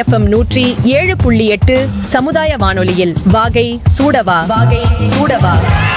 FM நூற்றி ஏழு புள்ளி எட்டு சமுதாய வானொலியில் வாகை சூடவா வாகை சூடவா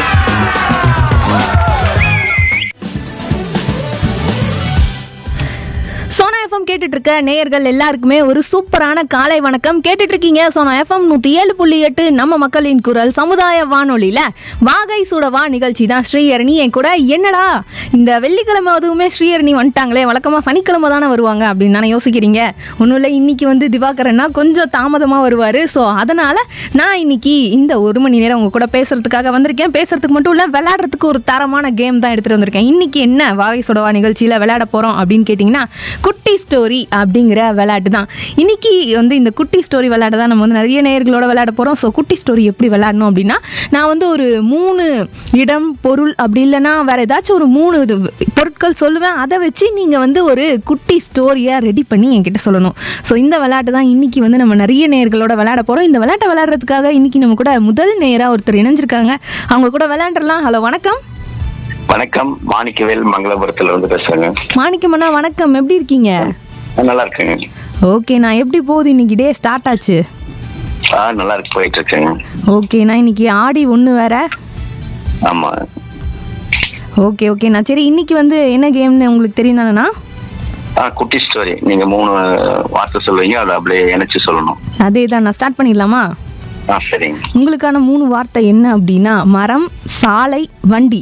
சோனா எஃப்எம் கேட்டுட்டு இருக்க நேயர்கள் எல்லாருக்குமே ஒரு சூப்பரான காலை வணக்கம் கேட்டுட்டு இருக்கீங்க சோனா எஃப்எம் நூத்தி ஏழு புள்ளி எட்டு நம்ம மக்களின் குரல் சமுதாய வானொலியில வாகை சுடவா நிகழ்ச்சி தான் ஸ்ரீஹரணி என் கூட என்னடா இந்த வெள்ளிக்கிழமை அதுவுமே ஸ்ரீஹரணி வந்துட்டாங்களே வழக்கமா சனிக்கிழமை தானே வருவாங்க அப்படின்னு தானே யோசிக்கிறீங்க ஒன்றும் இல்லை இன்னைக்கு வந்து திவாகரன்னா கொஞ்சம் தாமதமா வருவாரு ஸோ அதனால நான் இன்னைக்கு இந்த ஒரு மணி நேரம் உங்க கூட பேசுறதுக்காக வந்திருக்கேன் பேசுறதுக்கு மட்டும் இல்ல விளையாடுறதுக்கு ஒரு தரமான கேம் தான் எடுத்துட்டு வந்திருக்கேன் இன்னைக்கு என்ன வாகை சுடவா நிகழ்ச்சியில விளையாட போறோம் அப்படின்னு கேட்டிங்கன்னா குட்டி ஸ்டோரி அப்படிங்கிற விளையாட்டு தான் இன்னைக்கு வந்து இந்த குட்டி ஸ்டோரி விளையாட தான் நம்ம வந்து நிறைய நேயர்களோட விளையாட போகிறோம் ஸோ குட்டி ஸ்டோரி எப்படி விளையாடணும் அப்படின்னா நான் வந்து ஒரு மூணு இடம் பொருள் அப்படி இல்லைன்னா வேற ஏதாச்சும் ஒரு மூணு இது பொருட்கள் சொல்லுவேன் அதை வச்சு நீங்கள் வந்து ஒரு குட்டி ஸ்டோரியை ரெடி பண்ணி என்கிட்ட சொல்லணும் ஸோ இந்த விளையாட்டு தான் இன்னைக்கு வந்து நம்ம நிறைய நேயர்களோட விளையாட போகிறோம் இந்த விளையாட்டை விளையாடுறதுக்காக இன்னைக்கு நம்ம கூட முதல் நேராக ஒருத்தர் இணைஞ்சிருக்காங்க அவங்க கூட விளையாண்டுறலாம் ஹலோ வணக்கம் வணக்கம் மாணிக்கவேல் மங்களபுரத்துல இருந்து பேசுறேங்க மாணிக்கமண்ணா வணக்கம் எப்படி இருக்கீங்க நான் நல்லா இருக்கேங்க ஓகே நான் எப்படி போகுது இன்னைக்கு டே ஸ்டார்ட் ஆச்சு ஆ நல்லா இருக்கு போயிட்டு இருக்கேங்க ஓகே நான் இன்னைக்கு ஆடி ஒன்று வேற ஆமா ஓகே ஓகே நான் சரி இன்னைக்கு வந்து என்ன கேம்னு உங்களுக்கு தெரியும் தானேண்ணா ஆ குட்டி ஸ்டோரி நீங்க மூணு வார்த்தை சொல்லுவீங்க அதை அப்படியே இணைச்சு சொல்லணும் அதே தான் நான் ஸ்டார்ட் பண்ணிடலாமா ஆ சரிங்க உங்களுக்கான மூணு வார்த்தை என்ன அப்படின்னா மரம் சாலை வண்டி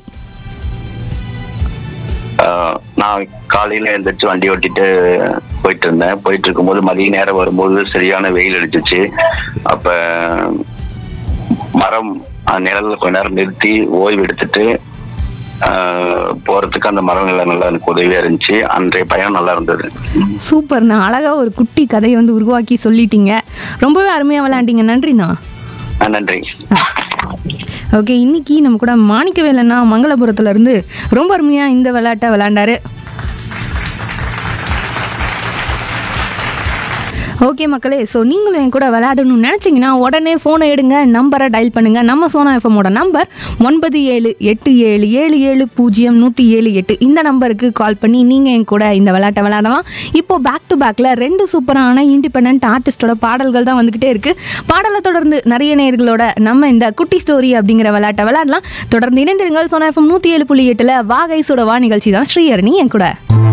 ஆ, நான் காலையில எழுந்திரிச்சு வண்டி ஓட்டிட்டு போயிட்டு இருந்தேன் போயிட்டு இருக்கும்போது மதிய நேரம் வரும்போது சரியான வெயில் அடிச்சிச்சு அப்ப மரம் அந்த நிழல்ல கொஞ்ச நேரம் நிறுத்தி ஓய்வு எடுத்துட்டு ஆ, போறதுக்கு அந்த மரம் நல்லா நல்லா எனக்கு உதவியா இருந்துச்சு அன்றைய பயணம் நல்லா இருந்தது சூப்பர் நான் அழகாக ஒரு குட்டி கதையை வந்து உருவாக்கி சொல்லிட்டீங்க ரொம்பவே அருமையாக விளையாண்டீங்க நன்றிண்ணா ஆ, நன்றி ஓகே இன்னைக்கு நம்ம கூட மாணிக்கவேலண்ணா மங்களபுரத்துல இருந்து ரொம்ப அருமையாக இந்த விளையாட்டை விளையாண்டாரு ஓகே மக்களே ஸோ நீங்களும் என் கூட விளையாடணும்னு நினச்சிங்கன்னா உடனே ஃபோனை எடுங்க நம்பரை டயல் பண்ணுங்கள் நம்ம சோனா எஃப்எம்மோட நம்பர் ஒன்பது ஏழு எட்டு ஏழு ஏழு ஏழு பூஜ்ஜியம் நூற்றி ஏழு எட்டு இந்த நம்பருக்கு கால் பண்ணி நீங்கள் என் கூட இந்த விளையாட்டை விளையாடலாம் இப்போ பேக் டு பேக்கில் ரெண்டு சூப்பரான இண்டிபெண்ட் ஆர்டிஸ்டோட பாடல்கள் தான் வந்துக்கிட்டே இருக்குது பாடலை தொடர்ந்து நிறைய நேயர்களோட நம்ம இந்த குட்டி ஸ்டோரி அப்படிங்கிற விளையாட்டை விளையாடலாம் தொடர்ந்து இணைந்திருங்கள் சோனா எஃப்எம் நூற்றி ஏழு புள்ளி எட்டில் வாகை சுடவா நிகழ்ச்சி தான் ஸ்ரீஹரணி என் கூட